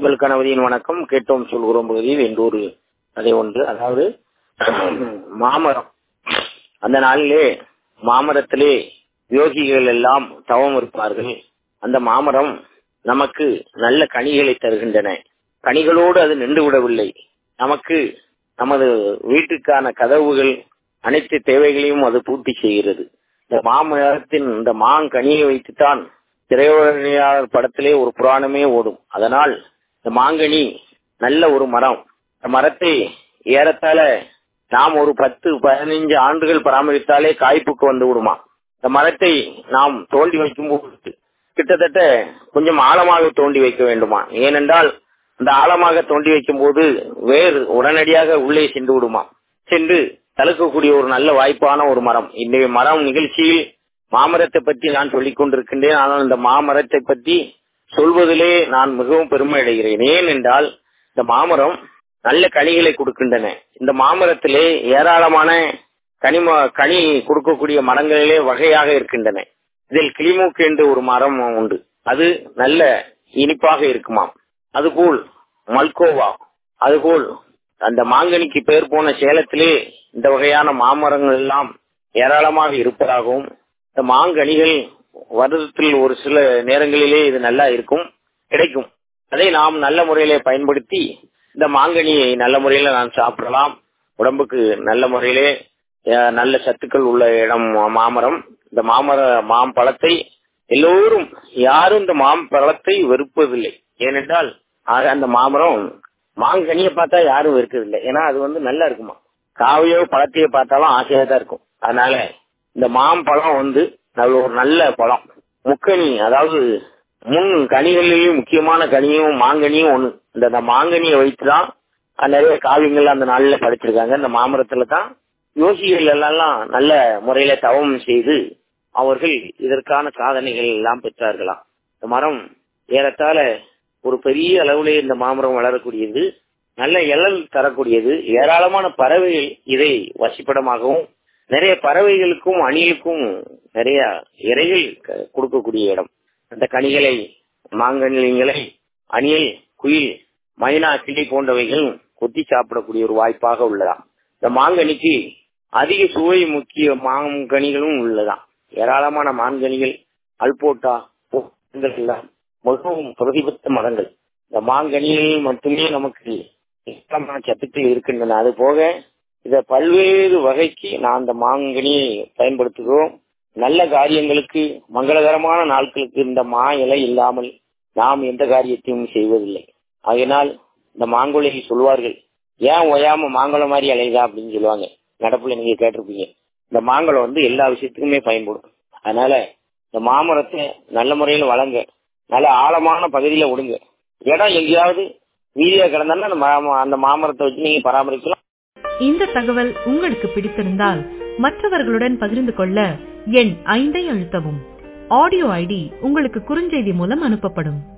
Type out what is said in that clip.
உங்கள் கணவரின் வணக்கம் கேட்டோம் சொல்கிறோம் பகுதியில் எந்தொரு கதை ஒன்று அதாவது மாமரம் அந்த நாளிலே மாமரத்திலே யோகிகள் எல்லாம் தவம் இருப்பார்கள் அந்த மாமரம் நமக்கு நல்ல கனிகளை தருகின்றன கனிகளோடு அது நின்று விடவில்லை நமக்கு நமது வீட்டுக்கான கதவுகள் அனைத்து தேவைகளையும் அது பூர்த்தி செய்கிறது இந்த மாமரத்தின் இந்த மாங்கனியை வைத்துத்தான் திரையுடையாளர் படத்திலே ஒரு புராணமே ஓடும் அதனால் இந்த மாங்கனி நல்ல ஒரு மரம் இந்த மரத்தை ஏறத்தாழ நாம் ஒரு பத்து பதினைஞ்சு ஆண்டுகள் பராமரித்தாலே காய்ப்புக்கு வந்து விடுமா இந்த மரத்தை நாம் தோண்டி வைக்கும்போது கிட்டத்தட்ட கொஞ்சம் ஆழமாக தோண்டி வைக்க வேண்டுமா ஏனென்றால் அந்த ஆழமாக தோண்டி வைக்கும் போது வேர் உடனடியாக உள்ளே சென்று விடுமா சென்று தழுக்கக்கூடிய ஒரு நல்ல வாய்ப்பான ஒரு மரம் இன்றைய மரம் நிகழ்ச்சியில் மாமரத்தை பற்றி நான் சொல்லிக் கொண்டிருக்கின்றேன் ஆனால் இந்த மாமரத்தை பற்றி சொல்வதிலே நான் மிகவும் பெருமை அடைகிறேன் ஏனென்றால் இந்த மாமரம் நல்ல கனிகளை கொடுக்கின்றன இந்த மாமரத்திலே ஏராளமான கனிம கனி கொடுக்கக்கூடிய மரங்களிலே வகையாக இருக்கின்றன இதில் கிளிமூக்கு என்று ஒரு மரம் உண்டு அது நல்ல இனிப்பாக இருக்குமாம் அதுபோல் மல்கோவா அதுபோல் அந்த மாங்கனிக்கு பெயர் போன சேலத்திலே இந்த வகையான மாமரங்கள் எல்லாம் ஏராளமாக இருப்பதாகவும் இந்த மாங்கனிகள் வருடத்தில் ஒரு சில நேரங்களிலே இது நல்லா இருக்கும் கிடைக்கும் அதை நாம் நல்ல முறையிலே பயன்படுத்தி இந்த மாங்கனியை நல்ல முறையில நாம் சாப்பிடலாம் உடம்புக்கு நல்ல முறையிலே நல்ல சத்துக்கள் உள்ள இடம் மாமரம் இந்த மாமர மாம்பழத்தை எல்லோரும் யாரும் இந்த மாம்பழத்தை வெறுப்பதில்லை ஏனென்றால் ஆக அந்த மாமரம் மாங்கனியை பார்த்தா யாரும் வெறுக்கதில்லை ஏன்னா அது வந்து நல்லா இருக்குமா காவையோ பழத்தையோ பார்த்தாலும் ஆசையா தான் இருக்கும் அதனால இந்த மாம்பழம் வந்து நல்ல ஒரு நல்ல பழம் முக்கனி அதாவது முன் கனிகளிலேயும் முக்கியமான கனியும் மாங்கனியும் ஒண்ணு இந்த மாங்கனியை வைத்துதான் நிறைய காவியங்கள் அந்த நாள்ல படிச்சிருக்காங்க இந்த மாமரத்துல தான் யோசிகள் எல்லாம் நல்ல முறையில தவம் செய்து அவர்கள் இதற்கான சாதனைகள் எல்லாம் பெற்றார்களாம் இந்த மரம் ஏறத்தாழ ஒரு பெரிய அளவிலே இந்த மாமரம் வளரக்கூடியது நல்ல எழல் தரக்கூடியது ஏராளமான பறவைகள் இதை வசிப்பிடமாகவும் நிறைய பறவைகளுக்கும் அணிலுக்கும் நிறைய இறைகள் கொடுக்கக்கூடிய இடம் அந்த கனிகளை மாங்கனிகளை அணில் குயில் மைனா கிளி போன்றவைகள் கொத்தி சாப்பிடக்கூடிய ஒரு வாய்ப்பாக உள்ளதாம் இந்த மாங்கனிக்கு அதிக சுவை முக்கிய மாங்கனிகளும் உள்ளதாம் ஏராளமான மாங்கனிகள் அல்போட்டா எல்லாம் மிகவும் பிரதிபத்த மரங்கள் இந்த மாங்கனியில் மட்டுமே நமக்கு ஏராளமான சத்துக்கள் இருக்கின்றன அது போக இத பல்வேறு வகைக்கு நான் அந்த மாங்கனியை பயன்படுத்துகிறோம் நல்ல காரியங்களுக்கு மங்களகரமான நாட்களுக்கு இந்த மா இலை இல்லாமல் நாம் எந்த காரியத்தையும் செய்வதில்லை அதனால் இந்த மாங்குளையை சொல்வார்கள் ஏன் ஒயாம மாங்குளம் மாதிரி அலையுதா அப்படின்னு சொல்லுவாங்க நடப்புல நீங்க கேட்டிருப்பீங்க இந்த மாங்குளம் வந்து எல்லா விஷயத்துக்குமே பயன்படும் அதனால இந்த மாமரத்தை நல்ல முறையில் வளங்க நல்ல ஆழமான பகுதியில விடுங்க இடம் எங்கேயாவது வீதியா கிடந்தாலும் அந்த மாமரத்தை வச்சு நீங்க பராமரிக்கலாம் இந்த தகவல் உங்களுக்கு பிடித்திருந்தால் மற்றவர்களுடன் பகிர்ந்து கொள்ள எண் ஐந்தை அழுத்தவும் ஆடியோ ஐடி உங்களுக்கு குறுஞ்செய்தி மூலம் அனுப்பப்படும்